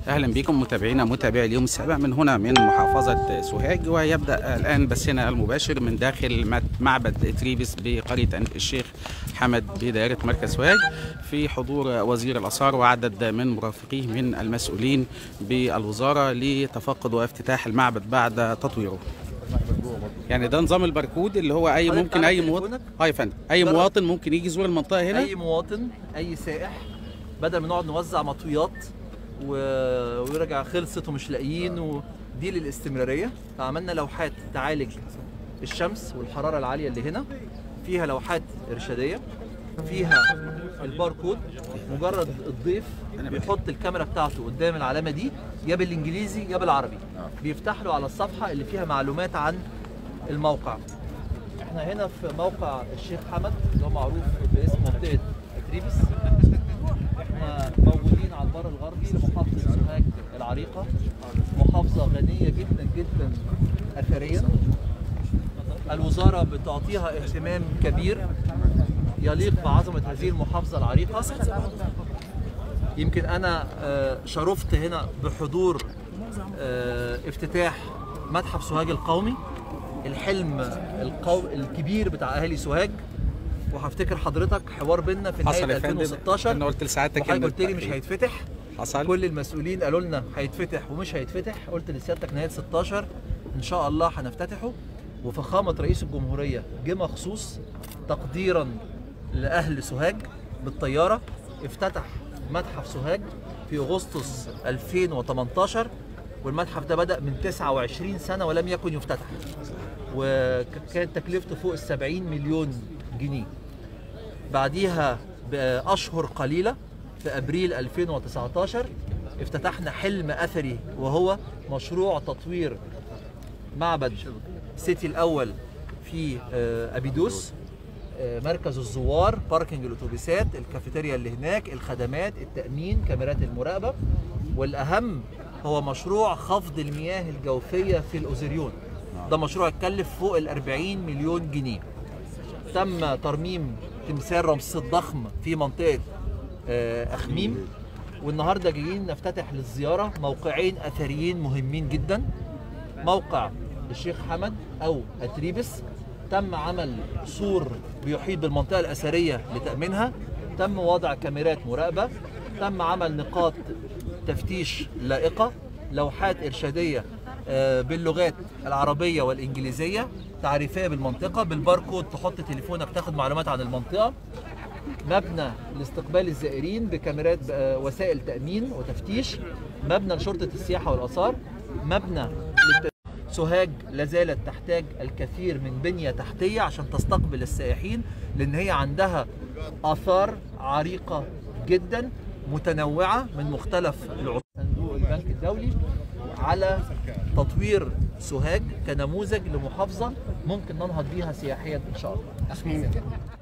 اهلا بكم متابعينا متابعي اليوم السابع من هنا من محافظه سوهاج ويبدا الان بثنا المباشر من داخل مت- معبد تريبس بقريه الشيخ حمد بدائره مركز سوهاج في حضور وزير الاثار وعدد من مرافقيه من المسؤولين بالوزاره لتفقد وافتتاح المعبد بعد تطويره. يعني ده نظام الباركود اللي هو اي حضرتك ممكن اي عندك مواطن تليفونك؟ اه يا فندم اي جرب. مواطن ممكن يجي يزور المنطقه هنا اي مواطن اي سائح بدل ما نقعد نوزع مطويات و... ويرجع خلصت ومش لاقيين ودي للاستمراريه فعملنا لوحات تعالج الشمس والحراره العاليه اللي هنا فيها لوحات ارشاديه فيها الباركود مجرد الضيف بيحط الكاميرا بتاعته قدام العلامه دي يا بالانجليزي يا بالعربي بيفتح له على الصفحه اللي فيها معلومات عن الموقع احنا هنا في موقع الشيخ حمد اللي هو معروف باسم منطقه اتريبس احنا موجودين على البر الغربي لمحافظه سوهاج العريقه محافظه غنيه جدا جدا اثريا الوزاره بتعطيها اهتمام كبير يليق بعظمه هذه المحافظه العريقه يمكن انا آه، شرفت هنا بحضور آه، افتتاح متحف سوهاج القومي الحلم القو... الكبير بتاع اهالي سوهاج وهفتكر حضرتك حوار بينا في حصل نهايه يا فندم 2016 انا قلت لسعادتك وحضرتك إن قلت لي مش التأكيد. هيتفتح حصل كل المسؤولين قالوا لنا هيتفتح ومش هيتفتح قلت لسيادتك نهايه 16 ان شاء الله هنفتتحه وفخامه رئيس الجمهوريه جه مخصوص تقديرا لاهل سوهاج بالطياره افتتح متحف سوهاج في اغسطس 2018 والمتحف ده بدا من 29 سنه ولم يكن يفتتح وكانت تكلفته فوق ال 70 مليون جنيه بعديها بأشهر قليلة في أبريل 2019 افتتحنا حلم أثري وهو مشروع تطوير معبد سيتي الأول في آه، أبيدوس آه، مركز الزوار باركنج الأتوبيسات الكافيتيريا اللي هناك الخدمات التأمين كاميرات المراقبة والأهم هو مشروع خفض المياه الجوفية في الأوزريون ده مشروع اتكلف فوق ال 40 مليون جنيه تم ترميم تمثال رمسيس الضخم في منطقه آه، اخميم والنهارده جايين نفتتح للزياره موقعين اثريين مهمين جدا موقع الشيخ حمد او اتريبس تم عمل سور بيحيط بالمنطقه الاثريه لتامينها تم وضع كاميرات مراقبه تم عمل نقاط تفتيش لائقه لوحات ارشاديه آه، باللغات العربيه والانجليزيه تعريفيه بالمنطقه بالباركود تحط تليفونك تاخد معلومات عن المنطقه مبنى لاستقبال الزائرين بكاميرات آه، وسائل تامين وتفتيش مبنى لشرطه السياحه والاثار مبنى للت... سوهاج لا زالت تحتاج الكثير من بنيه تحتيه عشان تستقبل السائحين لان هي عندها اثار عريقه جدا متنوعه من مختلف العصور صندوق البنك الدولي على تطوير سوهاج كنموذج لمحافظه ممكن ننهض بيها سياحيا ان شاء الله